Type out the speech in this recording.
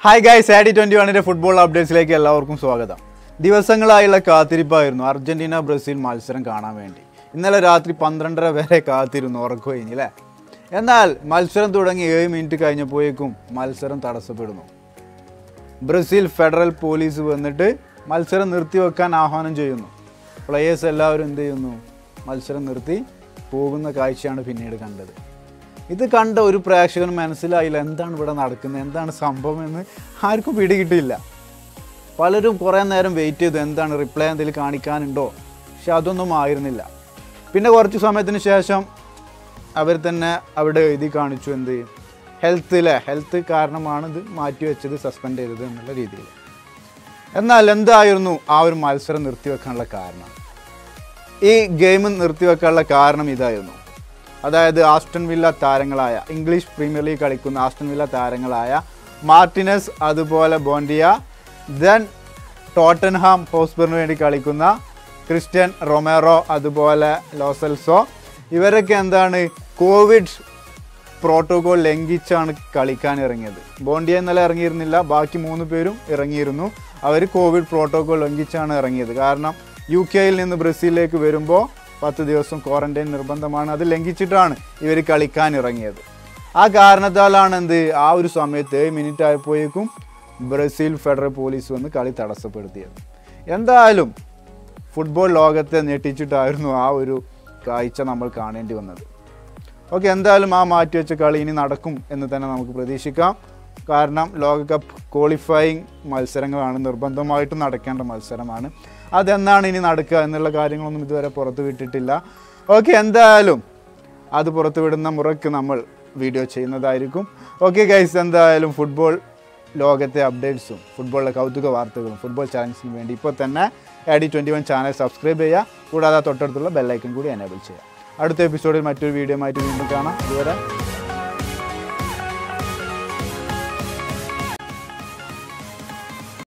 hi guys AD twenty വണ്ണിൻ്റെ football അപ്ഡേറ്റ്സിലേക്ക് എല്ലാവർക്കും സ്വാഗതം ദിവസങ്ങളായുള്ള കാത്തിരിപ്പായിരുന്നു അർജന്റീന ബ്രസീൽ മത്സരം കാണാൻ വേണ്ടി ഇന്നലെ രാത്രി പന്ത്രണ്ടര വരെ കാത്തിരുന്നു ഉറക്കുകഴിഞ്ഞു അല്ലേ എന്നാൽ മത്സരം തുടങ്ങി ഏഴ് മിനിറ്റ് കഴിഞ്ഞപ്പോഴേക്കും മത്സരം തടസ്സപ്പെടുന്നു ബ്രസീൽ ഫെഡറൽ പോലീസ് വന്നിട്ട് മത്സരം നിർത്തിവെക്കാൻ ആഹ്വാനം ചെയ്യുന്നു പ്ലെയേഴ്സ് എല്ലാവരും എന്ത് ചെയ്യുന്നു മത്സരം നിർത്തി പോകുന്ന കാഴ്ചയാണ് പിന്നീട് കണ്ടത് ഇത് കണ്ട ഒരു പ്രേക്ഷകന് മനസ്സിലായില്ല എന്താണ് ഇവിടെ നടക്കുന്നത് എന്താണ് സംഭവം എന്ന് ആർക്കും പിടികിട്ടിയില്ല പലരും കുറേ നേരം വെയിറ്റ് ചെയ്തു എന്താണ് റിപ്ലൈ എന്തെങ്കിലും കാണിക്കാനുണ്ടോ പക്ഷെ അതൊന്നും ആയിരുന്നില്ല പിന്നെ കുറച്ച് സമയത്തിന് ശേഷം അവർ തന്നെ അവിടെ എഴുതി കാണിച്ചു എന്ത് ഹെൽത്തിലെ ഹെൽത്ത് കാരണമാണ് ഇത് മാറ്റി വെച്ചത് സസ്പെൻഡ് ചെയ്തത് എന്നുള്ള രീതിയിൽ എന്നാൽ എന്തായിരുന്നു ആ ഒരു മത്സരം നിർത്തിവെക്കാനുള്ള കാരണം ഈ ഗെയിം നിർത്തിവെക്കാനുള്ള കാരണം ഇതായിരുന്നു അതായത് ആസ്റ്റൺ വില്ല താരങ്ങളായ ഇംഗ്ലീഷ് പ്രീമിയർ ലീഗ് കളിക്കുന്ന ആസ്റ്റൺ വില്ല താരങ്ങളായ മാർട്ടിനസ് അതുപോലെ ബോണ്ടിയ ദെൻ ടോട്ടൻഹാം ഹോസ്പറിന് വേണ്ടി കളിക്കുന്ന ക്രിസ്ത്യൻ റൊമേറോ അതുപോലെ ലോസൽസോ ഇവരൊക്കെ എന്താണ് കോവിഡ് പ്രോട്ടോകോൾ ലംഘിച്ചാണ് കളിക്കാൻ ഇറങ്ങിയത് ബോണ്ടിയ ഇന്നലെ ഇറങ്ങിയിരുന്നില്ല ബാക്കി മൂന്ന് പേരും ഇറങ്ങിയിരുന്നു അവർ കോവിഡ് പ്രോട്ടോകോൾ ലംഘിച്ചാണ് ഇറങ്ങിയത് കാരണം യു കെയിൽ നിന്ന് ബ്രസീലിലേക്ക് വരുമ്പോൾ പത്ത് ദിവസം ക്വാറന്റൈൻ നിർബന്ധമാണ് അത് ലംഘിച്ചിട്ടാണ് ഇവർ കളിക്കാൻ ഇറങ്ങിയത് ആ കാരണത്താലാണ് എന്ത് ആ ഒരു സമയത്ത് ഏഴ് മിനിറ്റ് ആയപ്പോഴേക്കും ബ്രസീൽ ഫെഡറൽ പോലീസ് വന്ന് കളി തടസ്സപ്പെടുത്തിയത് എന്തായാലും ഫുട്ബോൾ ലോകത്തെ ഞെട്ടിച്ചിട്ടായിരുന്നു ആ ഒരു കാഴ്ച നമ്മൾ കാണേണ്ടി വന്നത് ഓക്കെ എന്തായാലും ആ മാറ്റിവെച്ച കളി ഇനി നടക്കും എന്ന് തന്നെ നമുക്ക് പ്രതീക്ഷിക്കാം കാരണം ലോകകപ്പ് ക്വാളിഫയിങ് മത്സരങ്ങളാണ് നിർബന്ധമായിട്ടും നടക്കേണ്ട മത്സരമാണ് അതെന്നാണ് ഇനി നടക്കുക എന്നുള്ള കാര്യങ്ങളൊന്നും ഇതുവരെ പുറത്തു വിട്ടിട്ടില്ല ഓക്കെ എന്തായാലും അത് പുറത്തു വിടുന്ന മുറയ്ക്ക് നമ്മൾ വീഡിയോ ചെയ്യുന്നതായിരിക്കും ഓക്കെ ഗൈസ് എന്തായാലും ഫുട്ബോൾ ലോകത്തെ അപ്ഡേറ്റ്സും ഫുട്ബോളിലെ കൗതുക വാർത്തകളും ഫുട്ബോൾ ചാനൽസിന് വേണ്ടി ഇപ്പോൾ തന്നെ A D twenty one channel subscribe ചെയ്യുക കൂടാതെ തൊട്ടടുത്തുള്ള ബെല്ലൈക്കൺ കൂടി എനേബിൾ ചെയ്യുക അടുത്ത എപ്പിസോഡിൽ മറ്റൊരു വീഡിയോ ആയിട്ട് വീണ്ടും കാണാം ഇതുവരെ